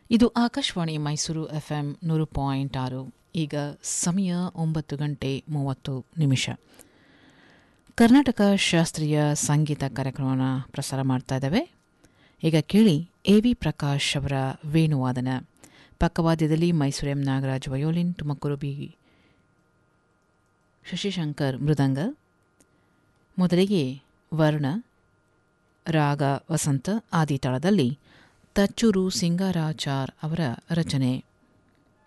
ಇದು ಆಕಾಶವಾಣಿ ಮೈಸೂರು ಎಫ್ಎಂ ನೂರು ಪಾಯಿಂಟ್ ಆರು ಈಗ ಸಮಯ ಒಂಬತ್ತು ಗಂಟೆ ಮೂವತ್ತು ನಿಮಿಷ ಕರ್ನಾಟಕ ಶಾಸ್ತ್ರೀಯ ಸಂಗೀತ ಕಾರ್ಯಕ್ರಮವನ್ನು ಪ್ರಸಾರ ಮಾಡ್ತಾ ಇದ್ದಾವೆ ಈಗ ಕೇಳಿ ಎ ವಿ ಪ್ರಕಾಶ್ ಅವರ ವೇಣುವಾದನ ಪಕ್ಕವಾದ್ಯದಲ್ಲಿ Mysuru M Nagaraj violin Tumakuru B Shashishankar ಮೃದಂಗ ಮೊದಲಿಗೆ ವರ್ಣ ರಾಗ ವಸಂತ ಆದಿ ತಾಳದಲ್ಲಿ ತಚ್ಚೂರು ಸಿಂಗಾರಾಚಾರ್ ಅವರ ರಚನೆ